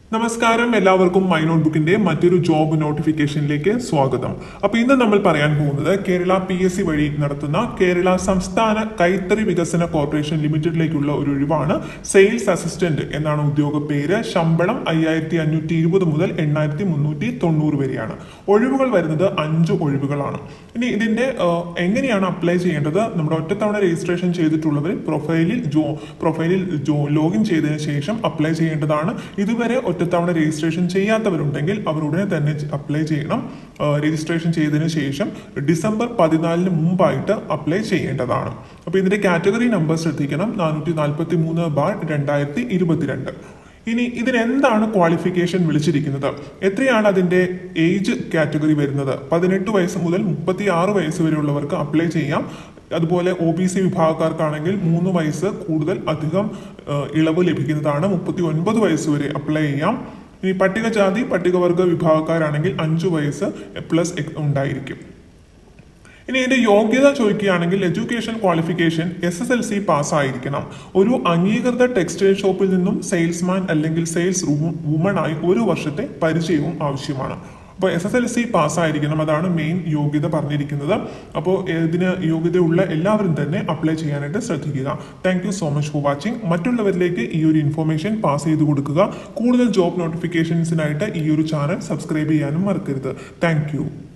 നമസ്കാരം എല്ലാവർക്കും my not ബുക്കിന്റെ മറ്റൊരു ജോബ് നോട്ടിഫിക്കേഷനിലേക്ക് സ്വാഗതം അപ്പൊ ഇന്ന് നമ്മൾ പറയാൻ പോകുന്നത് കേരള പി എസ് സി വഴി നടത്തുന്ന കേരള സംസ്ഥാന കൈത്തറി വികസന കോർപ്പറേഷൻ ലിമിറ്റഡിലേക്കുള്ള ഒരു ഒഴിവാണ് സെയിൽസ് അസിസ്റ്റന്റ് എന്നാണ് ഉദ്യോഗ പേര് ശമ്പളം അയ്യായിരത്തി അഞ്ഞൂറ്റി ഇരുപത് മുതൽ എണ്ണായിരത്തി മുന്നൂറ്റി തൊണ്ണൂറ് വരെയാണ് ഒഴിവുകൾ വരുന്നത് അഞ്ച് ഒഴിവുകളാണ് ഇനി ഇതിന്റെ ആ, എങ്ങനെയാണ് അപ്ലൈ ചെയ്യേണ്ടത് നമ്മുടെ ഒറ്റത്തവണ രജിസ്ട്രേഷൻ ചെയ്തിട്ടുള്ളവർ പ്രൊഫൈലിൽ ജോ പ്രൊഫൈലിൽ ജോ ലോഗിൻ ചെയ്തതിന് ശേഷം അപ്ലൈ ചെയ്യേണ്ടതാണ് ഇതുവരെ ഒറ്റത്തവണ രജിസ്ട്രേഷൻ ചെയ്യാത്തവരുണ്ടെങ്കിൽ അവർ ഉടനെ തന്നെ അപ്ലൈ ചെയ്യണം ആ, രജിസ്ട്രേഷൻ ചെയ്തതിന് ശേഷം ഡിസംബർ പതിനാലിന് മുമ്പായിട്ട് അപ്ലൈ ചെയ്യേണ്ടതാണ് അപ്പോൾ ഇതിന്റെ കാറ്റഗറി നമ്പർ ശ്രദ്ധിക്കണം നാനൂറ്റി നാൽപ്പത്തി മൂന്ന് ബാർ രണ്ടായിരത്തി ഇരുപത്തിരണ്ട് ഇനി ഇതിനെന്താണ് ക്വാളിഫിക്കേഷൻ വിളിച്ചിരിക്കുന്നത് എത്രയാണ് അതിന്റെ ഏജ് കാറ്റഗറി വരുന്നത് പതിനെട്ട് വയസ്സ് മുതൽ മുപ്പത്തി ആറ് വയസ്സ് വരെയുള്ളവർക്ക് അപ്ലൈ ചെയ്യാം അതുപോലെ ഒ ബി സി വിഭാഗക്കാർക്കാണെങ്കിൽ മൂന്ന് വയസ്സ് കൂടുതൽ അധികം ആ, ഇളവ് ലഭിക്കുന്നതാണ് മുപ്പത്തി ഒൻപത് വയസ്സ് വരെ അപ്ലൈ ചെയ്യാം ഇനി പട്ടികജാതി പട്ടികവർഗ വിഭാഗക്കാരാണെങ്കിൽ അഞ്ചു വയസ്സ് പ്ലസ് ഉണ്ടായിരിക്കും ഇനി ഇതിന്റെ യോഗ്യത ചോദിക്കുകയാണെങ്കിൽ education qualification S S L C പാസ്സായിരിക്കണം ഒരു അംഗീകൃത ടെക്സ്റ്റൈൽ ഷോപ്പിൽ നിന്നും സെയിൽസ്മാൻ അല്ലെങ്കിൽ സെയിൽസ് വുമൺ ആയി ഒരു വർഷത്തെ പരിചയവും ആവശ്യമാണ് അപ്പോൾ എസ് എസ് എൽ സി പാസ്സായിരിക്കണം അതാണ് മെയിൻ യോഗ്യത പറഞ്ഞിരിക്കുന്നത് അപ്പോൾ ഇതിന് യോഗ്യതയുള്ള എല്ലാവരും തന്നെ അപ്ലൈ ചെയ്യാനായിട്ട് ശ്രദ്ധിക്കുക thank you so much for watching മറ്റുള്ളവരിലേക്ക് ഈ ഒരു ഇൻഫോർമേഷൻ പാസ് ചെയ്ത് കൊടുക്കുക കൂടുതൽ ജോബ് നോട്ടിഫിക്കേഷൻസിനായിട്ട് ഈ ഒരു ചാനൽ സബ്സ്ക്രൈബ് ചെയ്യാനും മറക്കരുത് താങ്ക്